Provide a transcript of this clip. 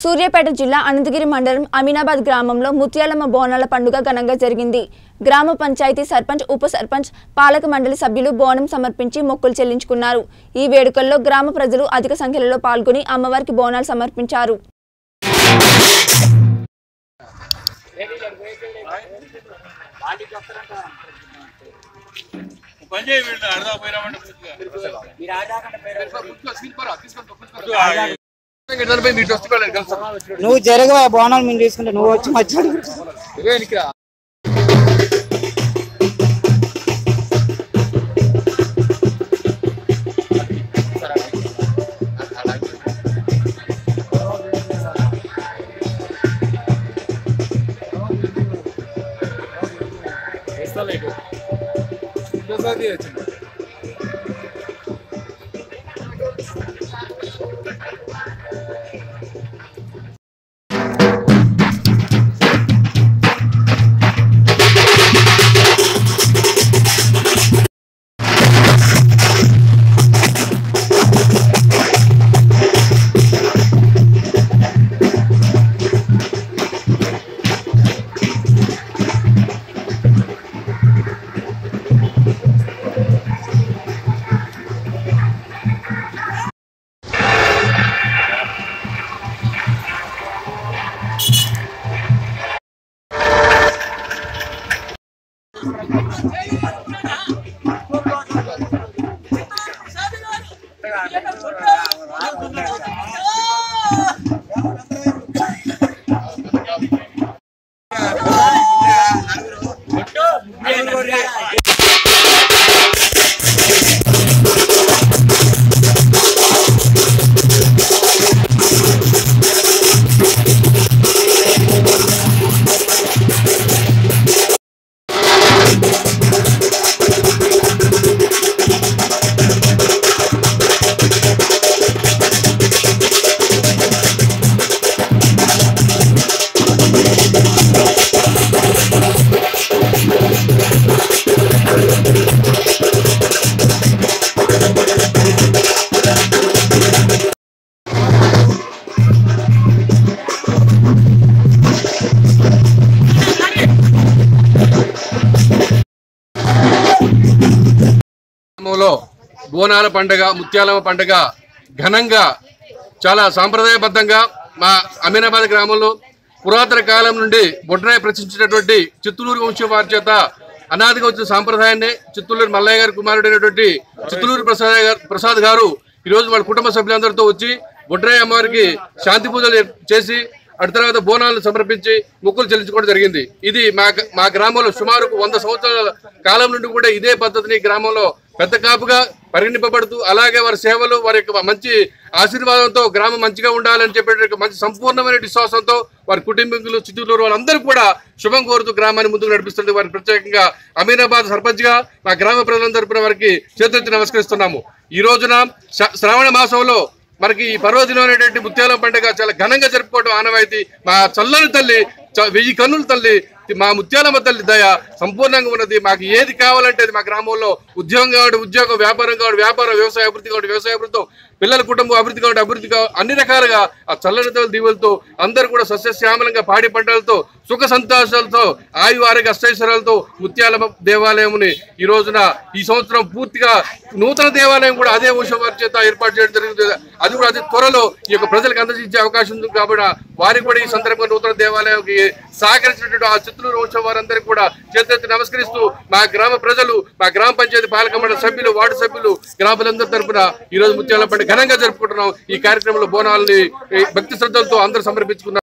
సూర్యాపేట జిల్లా అనంతగిరి మండలం అమీనాబాద్ గ్రామంలో ముత్యాలమ్మ బోనాల పండుగ ఘనంగా జరిగింది గ్రామ పంచాయతీ సర్పంచ్ ఉప సర్పంచ్ పాలక మండలి సభ్యులు బోనం సమర్పించి మొక్కులు చెల్లించుకున్నారు ఈ వేడుకల్లో గ్రామ ప్రజలు అధిక సంఖ్యలో పాల్గొని అమ్మవారికి బోనాలు సమర్పించారు పని చేయి వీళ్ళు అడదా పోయినామంటే పూర్తిగా. ఇద్దరు పోయి మీటు వస్తున్నాడు, కలుస్తాం. నువ్వు జరగవా బోనాలు మేము తీసుకుంటే నువ్వు వచ్చి మధ్యలో ఇదిగో వెనక్కి రా. ఇంకోసారి తీయొచ్చు. గ్రామంలో బోనాల పండుగ ముత్యాలమ్మ పండుగ ఘనంగా చాలా సాంప్రదాయబద్ధంగా మా అమీనాబాద్ గ్రామంలో పురాతన కాలం నుండి బొడ్రాయి ప్రశ్నించినటువంటి చిత్తూరు వంశం వారి చేత అనాదిగా వచ్చిన సాంప్రదాయాన్ని చిత్తూరు మల్లయ్య గారి కుమారుడైనటువంటి చిత్తూరు ప్రసాద్ గారు ప్రసాద్ గారు ఈరోజు వాళ్ళ కుటుంబ సభ్యులందరితో వచ్చి బొడ్రాయి అమ్మవారికి శాంతి పూజలు చేసి అటు తర్వాత బోనాలను సమర్పించి మొక్కులు చెల్లించుకోవడం జరిగింది ఇది మా మా గ్రామంలో సుమారు వంద సంవత్సరాల కాలం నుండి కూడా ఇదే పద్ధతిని గ్రామంలో పెద్ద కాపుగా పరిగణింపబడుతూ అలాగే వారి సేవలు వారి యొక్క మంచి ఆశీర్వాదంతో గ్రామం మంచిగా ఉండాలని చెప్పే మంచి సంపూర్ణమైన విశ్వాసంతో వారి కుటుంబీకులు చిత్తూరు వాళ్ళందరూ కూడా శుభం కోరుతూ గ్రామాన్ని ముందుకు నడిపిస్తుంటే వారికి ప్రత్యేకంగా అమీనాబాద్ సర్పంచ్ గా మా గ్రామ ప్రజలందరి తరపున వారికి చేతులెత్తి నమస్కరిస్తున్నాము ఈ రోజున శ- శ్రావణ మాసంలో మనకి ఈ పర్వదినం అనేటువంటి ముత్యాల పండుగ చాలా ఘనంగా జరుపుకోవడం ఆనవాయితీ మా చల్లని తల్లి చ- వెయ్యి కన్నుల తల్లి మా ముత్యాలమ్మ తల్లి దయ సంపూర్ణంగా ఉన్నది మాకు ఏది కావాలంటే అది మా గ్రామంలో ఉద్యోగం కావడం ఉద్యోగం వ్యాపారం కావడం వ్యాపారం వ్యవసాయ అభివృద్ధి కావడం వ్యవసాయ అభివృద్ధితో పిల్లల కుటుంబం అభివృద్ధి కావడం అభివృద్ధి కావడం అన్ని రకాలుగా ఆ చల్లని తల్లి దీవులతో అందరూ కూడా సస్యశ్యామలంగా పాడి పంటలతో సుఖ సంతోషాలతో ఆయు ఆరోగ్య అష్టైశ్వర్యాలతో ముత్యాలమ్మ దేవాలయముని ఈ రోజున ఈ సంవత్సరం పూర్తిగా నూతన దేవాలయం కూడా అదే వంశం వారి చేత ఏర్పాటు చేయడం జరుగుతుంది అది కూడా అతి త్వరలో ఈ యొక్క ప్రజలకు అందజేసే అవకాశం ఉంది కాబట్టి వారికి కూడా ఈ సందర్భంగా నూతన దేవాలయంకి సహకరించినటువంటి ఆ చిత్తూరు వంశం వారందరికీ కూడా చేతులెత్తి నమస్కరిస్తూ మా గ్రామ ప్రజలు మా గ్రామ పంచాయతీ పాలక మండలి సభ్యులు వార్డు సభ్యులు గ్రామాలందరి తరపున ఈ రోజు ముత్యాల పండుగ ఘనంగా జరుపుకుంటున్నాం ఈ కార్యక్రమంలో బోనాలని ఈ భక్తి శ్రద్ధలతో అందరూ సమర్పించుకున్నారు